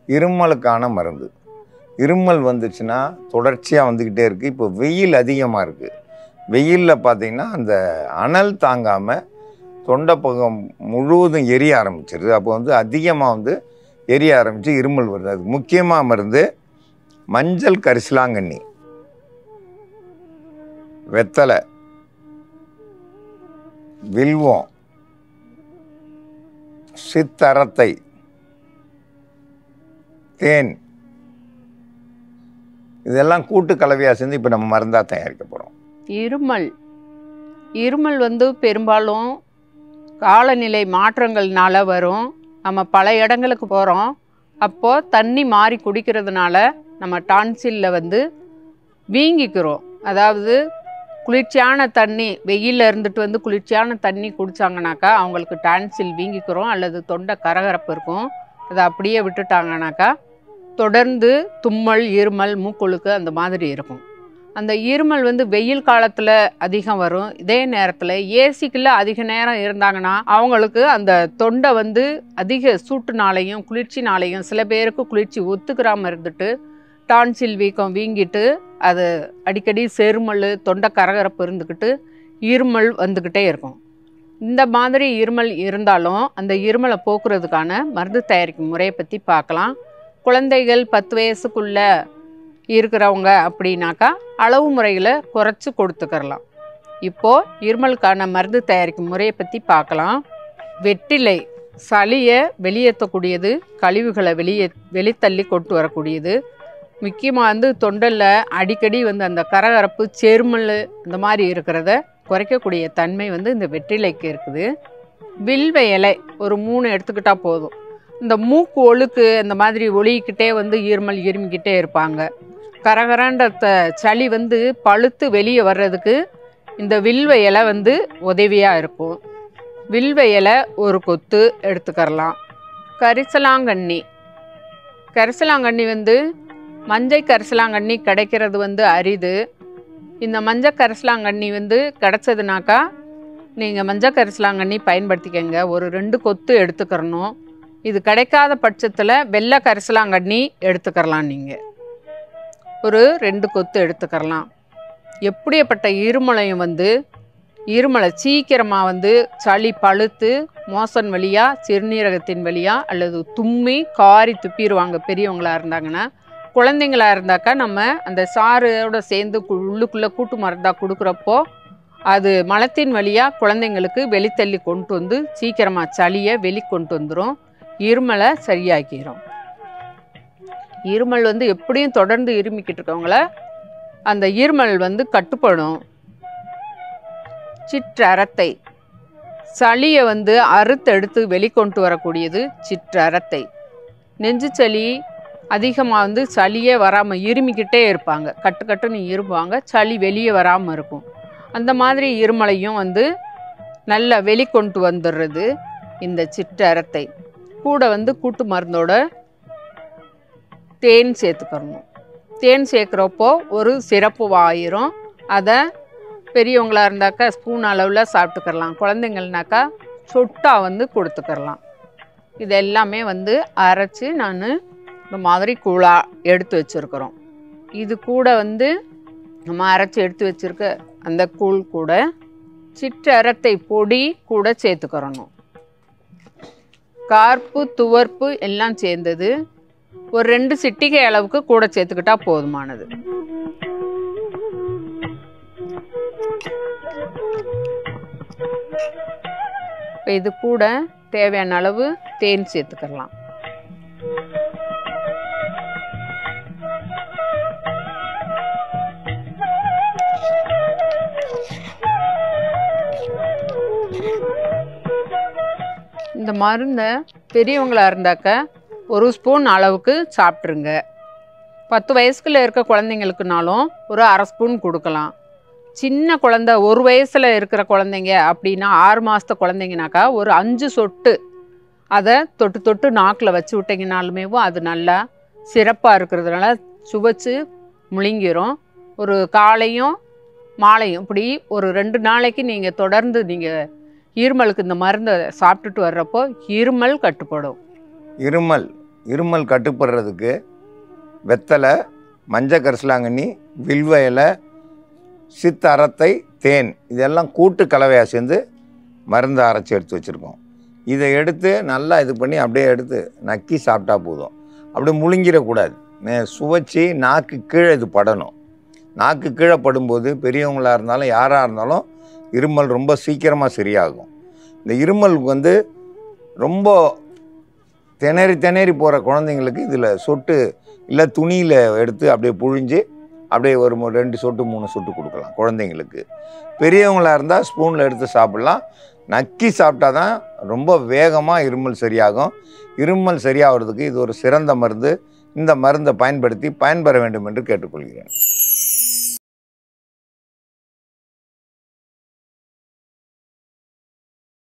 இருமலுக்கான மருந்து இருமல் வந்துச்சுன்னா தொடர்ச்சியாக வந்துக்கிட்டே இருக்குது இப்போ வெயில் அதிகமாக இருக்குது வெயிலில் பார்த்தீங்கன்னா அந்த அனல் தாங்காமல் தொண்டை பக்கம் முழுவதும் எரிய ஆரம்பிச்சிருது அப்போ வந்து அதிகமாக வந்து எரிய ஆரம்பித்து இருமல் வருது அதுக்கு முக்கியமாக மருந்து மஞ்சள் கரிசலாங்கண்ணி வெத்தலை வில்வம் சித்தரத்தை தேன் இதெல்லாம் கூட்டு கலவையாக சேர்ந்து இப்போ நம்ம மருந்தாக தயாரிக்க போகிறோம் இருமல் இருமல் வந்து பெரும்பாலும் காலநிலை மாற்றங்கள்னால வரும் நம்ம பல இடங்களுக்கு போகிறோம் அப்போது தண்ணி மாறி குடிக்கிறதுனால நம்ம டான்சிலில் வந்து வீங்கிக்கிறோம் அதாவது குளிர்ச்சியான தண்ணி வெயிலில் இருந்துட்டு வந்து குளிர்ச்சியான தண்ணி குடித்தாங்கனாக்கா அவங்களுக்கு டான்சில் வீங்கிக்கிறோம் அல்லது தொண்டை கரகரப்பு இருக்கும் அதை அப்படியே விட்டுட்டாங்கனாக்கா தொடர்ந்து தும்மல் இருமல் மூக்கொழுக்கு அந்த மாதிரி இருக்கும் அந்த இருமல் வந்து வெயில் காலத்தில் அதிகம் வரும் இதே நேரத்தில் ஏசிக்குள்ள அதிக நேரம் இருந்தாங்கன்னா அவங்களுக்கு அந்த தொண்டை வந்து அதிக சூட்டுனாலையும் குளிர்ச்சினாலையும் சில பேருக்கு குளிர்ச்சி ஒத்துக்கிறாமல் இருந்துட்டு டான்சில் வீக்கம் வீங்கிட்டு அது அடிக்கடி செருமல் தொண்டை கரகரப்பு இருந்துக்கிட்டு இருமல் வந்துக்கிட்டே இருக்கும் இந்த மாதிரி இருமல் இருந்தாலும் அந்த இருமலை போக்குறதுக்கான மருந்து தயாரிக்கும் முறையை பற்றி பார்க்கலாம் குழந்தைகள் பத்து வயசுக்குள்ள இருக்கிறவங்க அப்படின்னாக்கா அளவு முறையில் குறைச்சி கொடுத்துக்கறலாம் இப்போது இருமலுக்கான மருந்து தயாரிக்கும் முறையை பற்றி பார்க்கலாம் வெற்றிலை சளியை வெளியேற்றக்கூடியது கழிவுகளை வெளியே வெளித்தள்ளி கொண்டு வரக்கூடியது முக்கியமாக வந்து தொண்டலில் அடிக்கடி வந்து அந்த கரகரப்பு செருமல் இந்த மாதிரி இருக்கிறத குறைக்கக்கூடிய தன்மை வந்து இந்த வெற்றிலைக்கு இருக்குது வில்வ இலை ஒரு மூணு எடுத்துக்கிட்டால் போதும் இந்த மூக்கு ஒழுக்கு இந்த மாதிரி ஒளிக்கிட்டே வந்து இருமல் இருமிக்கிட்டே இருப்பாங்க கரகரன்ற த- சளி வந்து பழுத்து வெளியே வர்றதுக்கு இந்த வில்வ இலை வந்து உதவியாக இருக்கும் வில்வ இலை ஒரு கொத்து எடுத்துக்கறலாம் கரிசலாங்கண்ணி கரிசலாங்கண்ணி வந்து மஞ்சை கரிசலாங்கண்ணி கிடைக்கிறது வந்து அரிது இந்த மஞ்சள் கரிசலாங்கண்ணி வந்து கிடச்சதுனாக்கா நீங்கள் மஞ்சள் கரிசலாங்கண்ணி பயன்படுத்திக்கங்க ஒரு ரெண்டு கொத்து எடுத்துக்கிறணும் இது கிடைக்காத பட்சத்தில் வெள்ளை கரிசலாங்கண்ணி எடுத்துக்கிறலாம் நீங்கள் ஒரு ரெண்டு கொத்து எடுத்துக்கிறலாம் எப்படியப்பட்ட இருமலையும் வந்து இருமலை சீக்கிரமாக வந்து சளி பழுத்து மோசன் வழியாக சிறுநீரகத்தின் வழியாக அல்லது தும்மி காரி துப்பிடுவாங்க பெரியவங்களா இருந்தாங்கன்னா குழந்தைங்களா இருந்தாக்கா நம்ம அந்த சாரோட சேர்ந்து கு- உள்ளுக்குள்ளே கூட்டு மருந்தாக கொடுக்குறப்போ அது மலத்தின் வழியாக குழந்தைங்களுக்கு வெளித்தள்ளி கொண்டு வந்து சீக்கிரமாக சளியை வெளி கொண்டு வந்துடும் இருமலை சரியாக்கிடும் இருமல் வந்து எப்படியும் தொடர்ந்து இருமிக்கிட்டு இருக்கவங்கள அந்த இருமல் வந்து கட்டுப்படும் சிற்றரத்தை சளியை வந்து அறுத்தெடுத்து வெளிக்கொண்டு வரக்கூடியது சிற்றரத்தை நெஞ்சு சளி அதிகமாக வந்து சளியே வராமல் இருமிக்கிட்டே இருப்பாங்க கட்டு கட்டுன்னு இருப்பாங்க சளி வெளியே வராமல் இருக்கும் அந்த மாதிரி இருமலையும் வந்து நல்லா வெளிக்கொண்டு வந்துடுறது இந்த சிற்றரத்தை கூட வந்து கூட்டு மருந்தோட தேன் சேர்த்துக்கறணும் தேன் சேர்க்குறப்போ ஒரு சிறப்பு ஆயிரும் அதை பெரியவங்களா இருந்தாக்கா ஸ்பூன் அளவில் சாப்பிட்டுக்கறலாம் குழந்தைங்கள்னாக்கா சொட்டா வந்து கொடுத்துக்கறலாம் இது எல்லாமே வந்து அரைச்சி நான் இந்த மாதிரி கூழா எடுத்து வச்சுருக்குறோம் இது கூட வந்து நம்ம அரைச்சி எடுத்து வச்சுருக்க அந்த கூழ் கூட சிற்றரத்தை பொடி கூட சேர்த்துக்கிறணும் கார்ப்பு துவர்ப்பு எல்லாம் சேர்ந்தது ஒரு ரெண்டு சிட்டிகை அளவுக்கு கூட சேர்த்துக்கிட்டா போதுமானது இப்போ இது கூட தேவையான அளவு தேன் சேர்த்துக்கலாம் இந்த மருந்தை பெரியவங்களா இருந்தாக்க ஒரு ஸ்பூன் அளவுக்கு சாப்பிட்ருங்க பத்து வயசுக்குள்ள இருக்க குழந்தைங்களுக்குனாலும் ஒரு அரை ஸ்பூன் கொடுக்கலாம் சின்ன குழந்தை ஒரு வயசில் இருக்கிற குழந்தைங்க அப்படின்னா ஆறு மாதத்த குழந்தைங்கனாக்கா ஒரு அஞ்சு சொட்டு அதை தொட்டு தொட்டு நாக்கில் வச்சு விட்டிங்கனாலுமேவும் அது நல்லா சிறப்பாக இருக்கிறதுனால சுவைச்சு முழுங்கிரும் ஒரு காலையும் மாலையும் இப்படி ஒரு ரெண்டு நாளைக்கு நீங்கள் தொடர்ந்து நீங்கள் இருமலுக்கு இந்த மருந்தை சாப்பிட்டுட்டு வர்றப்போ இருமல் கட்டுப்படும் இருமல் இருமல் கட்டுப்படுறதுக்கு வெத்தலை மஞ்சள் கரிசலாங்கண்ணி வில்வ இலை சித்தரத்தை தேன் இதெல்லாம் கூட்டு கலவையாக சேர்ந்து மருந்து அரைச்சி எடுத்து வச்சுருக்கோம் இதை எடுத்து நல்லா இது பண்ணி அப்படியே எடுத்து நக்கி சாப்பிட்டா போதும் அப்படியே முழுங்கிடக்கூடாது நே- சுவைச்சி நாக்கு கீழே இது படணும் நாக்கு கீழே படும்போது பெரியவங்களாக இருந்தாலும் யாராக இருந்தாலும் இருமல் ரொம்ப சீக்கிரமாக சரியாகும் இந்த இருமலுக்கு வந்து ரொம்ப திணறி திணறி போகிற குழந்தைங்களுக்கு இதில் சொட்டு இல்லை துணியில் எடுத்து அப்படியே புழிஞ்சு அப்படியே ஒரு மு- ரெண்டு சொட்டு மூணு சொட்டு கொடுக்கலாம் குழந்தைங்களுக்கு பெரியவங்களாக இருந்தால் ஸ்பூனில் எடுத்து சாப்பிட்லாம் நக்கி சாப்பிட்டா தான் ரொம்ப வேகமாக இருமல் சரியாகும் இருமல் சரியாகிறதுக்கு இது ஒரு சிறந்த மருந்து இந்த மருந்தை பயன்படுத்தி பயன்பெற வேண்டும் என்று கேட்டுக்கொள்கிறேன்